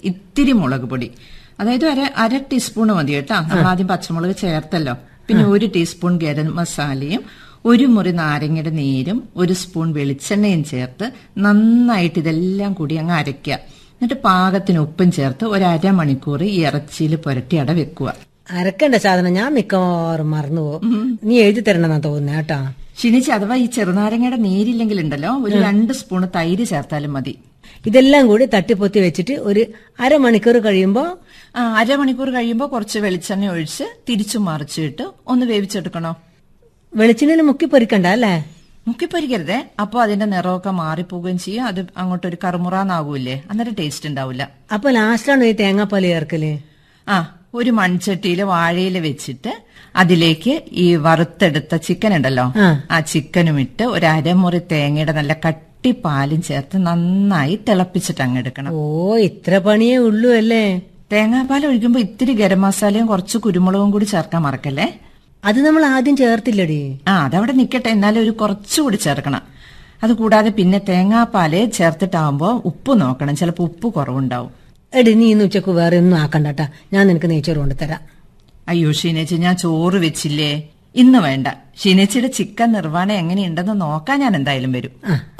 ഇത്തിരി മുളക് പൊടി അതായത് അര അര ടീസ്പൂൺ മതി കേട്ടോ നമ്മൾ ആദ്യം പച്ചമുളക് ചേർത്തല്ലോ പിന്നെ ഒരു ടീസ്പൂൺ ഗരം മസാലയും ഒരു മുറി നാരങ്ങയുടെ നീരും ഒരു സ്പൂൺ വെളിച്ചെണ്ണയും ചേർത്ത് നന്നായിട്ട് ഇതെല്ലാം കൂടി അങ്ങ് അരയ്ക്കുക എന്നിട്ട് പാകത്തിന് ഉപ്പും ചേർത്ത് ഒരു അരമണിക്കൂർ ഈ ഇറച്ചിയിൽ പുരട്ടി അട വെക്കുക അരക്കേണ്ട സാധനം ഞാൻ മിക്കവാറും മറന്നുപോകും നീ എഴുതി തരണമെന്നാ തോന്നുന്നേ കേട്ടാ ക്ഷീണിച്ച് അഥവാ ഈ ചെറുനാരങ്ങയുടെ നീരില്ലെങ്കിലുണ്ടല്ലോ ഒരു രണ്ട് സ്പൂൺ തൈര് ചേർത്താലും മതി ഇതെല്ലാം കൂടി തട്ടിപ്പൊത്തി വെച്ചിട്ട് ഒരു അരമണിക്കൂർ കഴിയുമ്പോ ആ അരമണിക്കൂർ കഴിയുമ്പോൾ കുറച്ച് വെളിച്ചെണ്ണ ഒഴിച്ച് തിരിച്ചു മറിച്ചിട്ട് ഒന്ന് വേവിച്ചെടുക്കണോ വെളിച്ചെണ്ണയിൽ മുക്കി പൊരിക്കണ്ട അല്ലേ മുക്കിപ്പൊരിക്കരുതേ അപ്പോൾ അതിന്റെ നിറമൊക്കെ മാറിപ്പോവുകയും ചെയ്യും അത് അങ്ങോട്ടൊരു കറുമുറാന്നാകൂല്ലേ അന്നേരം ടേസ്റ്റ് ഉണ്ടാവില്ല അപ്പൊ ലാസ്റ്റാണ് ഈ തേങ്ങാപ്പാൽ ചേർക്കല് ആ ഒരു മൺചട്ടിയിൽ വാഴയില വെച്ചിട്ട് അതിലേക്ക് ഈ വറുത്തെടുത്ത ചിക്കൻ ഉണ്ടല്ലോ ആ. ആ ചിക്കനും ഇട്ട് ഒരു അരമുറി തേങ്ങയുടെ നല്ല കട്ടി പാലും ചേർത്ത് നന്നായി തിളപ്പിച്ചിട്ട് അങ്ങ് എടുക്കണം ഓ ഇത്ര പണിയേ ഉള്ളൂ അല്ലേ തേങ്ങാപ്പാൽ ഒഴിക്കുമ്പോ ഇത്തിരി ഗരം മസാലയും കുറച്ച് കുരുമുളകും കൂടി ചേർക്കാൻ മറക്കല്ലേ അത് നമ്മൾ ആദ്യം ചേർത്തില്ലടി ആ അതവിടെ നിക്കട്ടെ എന്നാലും ഒരു കുറച്ചുകൂടി ചേർക്കണം അത് കൂടാതെ പിന്നെ തേങ്ങാപ്പാല് ചേർത്തിട്ടാവുമ്പോ ഉപ്പ് നോക്കണം ചിലപ്പോ ഉപ്പ് കുറവുണ്ടാവും എടി നീ ഇന്ന് ഉച്ചക്ക് വേറെ ഒന്നും ആക്കണ്ടട്ടാ ഞാൻ നിനക്ക് നെയ്ച്ചോറ് കൊണ്ടുതരാം അയ്യോ ഷീനേച്ചി ഞാൻ ചോറ് വെച്ചില്ലേ ഇന്ന് വേണ്ട ഷീനേച്ചിയുടെ ചിക്കൻ നിർവ്വാണം എങ്ങനെയുണ്ടെന്ന് നോക്കാൻ ഞാൻ എന്തായാലും വരും ആ